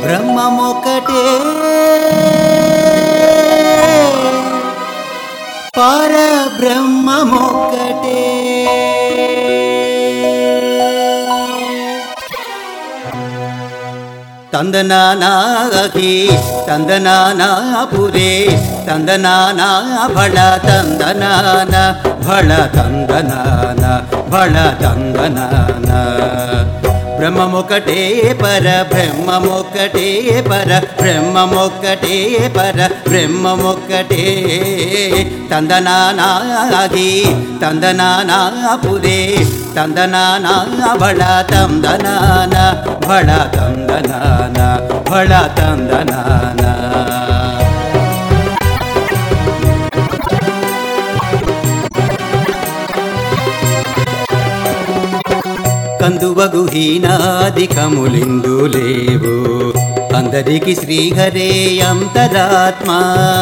బ్రహ్మమొకటే పర బ్రహ్మమొకటే తందనానాహి తందనానాపురే తందనానా భళ తందనాన భళ తందనాన భళ తందనాన బ్రహ్మమొకటే పర బ్రహ్మమొకటే పర బ్రహ్మమొకటే పర బ్రహ్మమొకటే తందనానాగి తందనానాపురే తందనానా భళ తందనాన భళ తందనాన భళ తందనాన కందువగు హీనాదికములిందు లేవు అందరికి శ్రీహరే అంతరాత్మ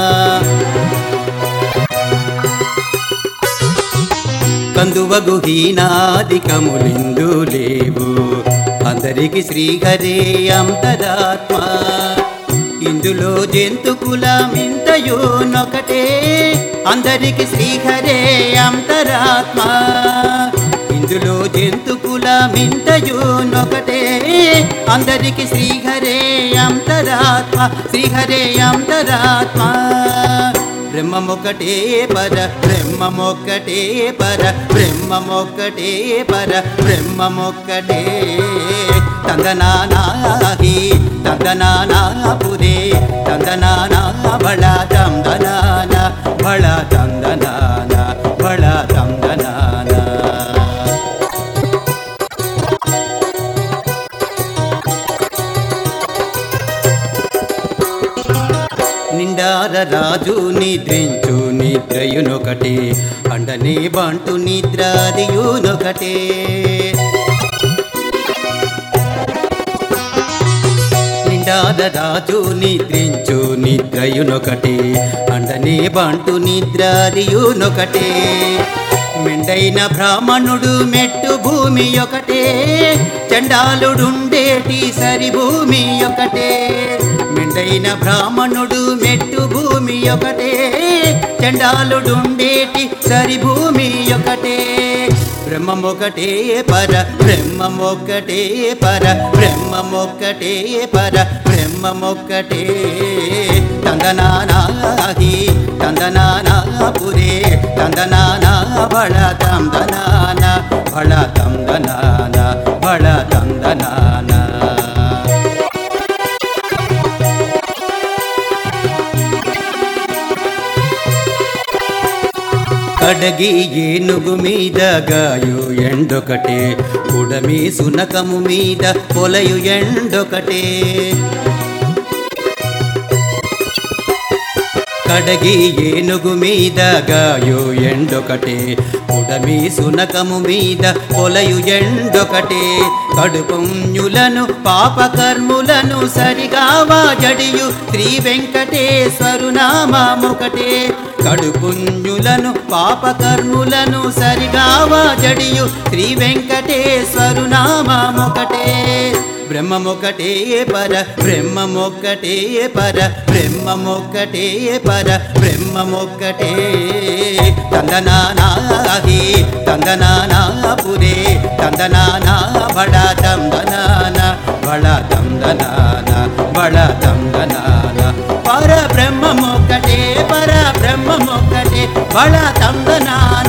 కందువగు హీనాదికములిందు లేవు అందరికి శ్రీహరే అంతరాత్మ ఇందులో జంతు కులమింతయోనొకటే అందరికి శ్రీహరే అంతరాత్మ ఇందులో జంతు కులమింతయోనొకటే అందరికి శ్రీహరే అంతరాత్మ శ్రీహరే అంతరాత్మ బ్రహ్మమొకటే పర బ్రహ్మమొకటే పర బ్రహ్మమొకటే పర బ్రహ్మమొకటే తందనానాహి తందనానాపురే తందనానా బళ తందనాన బళ తందనాన బళ తందనాన నిండార రాజు నిద్రించు నిద్రయునొకటే అండనే బంటు నిద్రాదియునొకటే నిండార రాజు నిద్రించు నిద్రయునొకటే అండనే బంటు నిద్రాదియునొకటే మెండైన బ్రాహ్మణుడు మెట్టు భూమి ఒకటే చండాలుడుండేటి సరి భూమి ఒకటే మెండైన బ్రాహ్మణుడు మెట్టు భూమి ఒకటే చండాలుడుండేటి సరి భూమి ఒకటే బ్రహ్మమొకటే పర బ్రహ్మమొకటే పర బ్రహ్మమొకటే పర బ్రహ్మమొకటే తందనానాహి తందనానాపురే తందనానా బళ తందనాన బళ తందనాన బళ తందనాన కడగి ఏనుగు మీద గాయు ఎండొకటే ఉడమి సునకము మీద పొలయు ఎండొకటే కడగి ఏనుగు మీద గాయు ఎండొకటే ఉడమి సునకము మీద పొలయు ఎండొకటే కడుపుణ్యులను పాపకర్ములను సరిగావా జడియు శ్రీ వెంకటేశ్వరు నామముకటే కడుపుణ్యులను పాపకర్ములను సరిగావా జడియు శ్రీ వెంకటేశ్వరు నామముకటే బ్రహ్మమొకటే పర బ్రహ్మమొకటే పర బ్రహ్మమొకటే పర బ్రహ్మమొకటే తందనానాహి తందనానాపురే తందనానా బళ తందనాన బళ తందనాన బళ తందనాన పర బ్రహ్మమొకటే పర బ్రహ్మమొకటే బళ తందనాన